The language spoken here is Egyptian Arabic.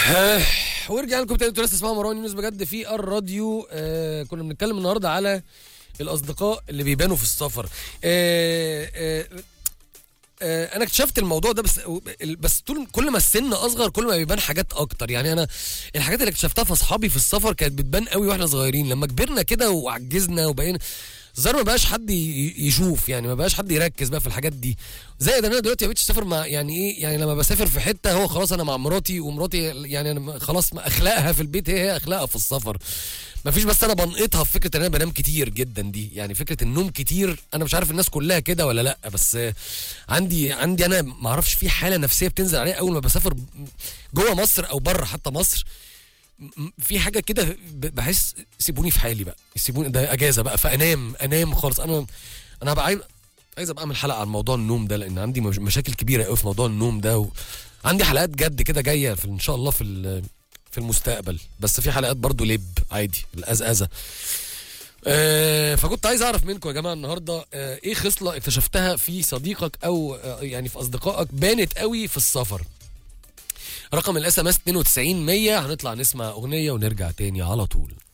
ورجعنا لكم تاني انتوا لسه تسمعوا مروان يونس بجد في الراديو آه كنا بنتكلم النهارده على الاصدقاء اللي بيبانوا في السفر آه آه آه انا اكتشفت الموضوع ده بس بس طول كل ما السن اصغر كل ما بيبان حاجات اكتر يعني انا الحاجات اللي اكتشفتها في اصحابي في السفر كانت بتبان قوي واحنا صغيرين لما كبرنا كده وعجزنا وبقينا الظاهر ما بقاش حد ي- يشوف يعني ما بقاش حد يركز بقى في الحاجات دي زائد ان انا دلوقتي ما بقتش اسافر مع يعني ايه يعني لما بسافر في حته هو خلاص انا مع مراتي ومراتي يعني انا م- خلاص ما اخلاقها في البيت هي هي اخلاقها في السفر ما فيش بس انا بنقطها في فكره ان انا بنام كتير جدا دي يعني فكره النوم كتير انا مش عارف الناس كلها كده ولا لا بس آه، عندي عندي انا ما اعرفش في حاله نفسيه بتنزل عليا اول ما بسافر جوه مصر او بره حتى مصر م- في حاجه كده ب- بحس سيبوني في حالي بقى سيبوني ده اجازه بقى فانام انام خالص انا انا هبقى عايز عايز ابقى اعمل حلقه عن موضوع النوم ده لان عندي مش- مشاكل كبيره قوي في موضوع النوم ده و... عندي حلقات جد كده جايه في ان شاء الله في ال- في المستقبل بس في حلقات برضو لب عادي الازازه آه فكنت عايز اعرف منكم يا جماعه النهارده آه ايه خصله اكتشفتها في صديقك او آه يعني في اصدقائك بانت قوي في السفر رقم الاس ام اس 92 100 هنطلع نسمع اغنيه ونرجع تاني على طول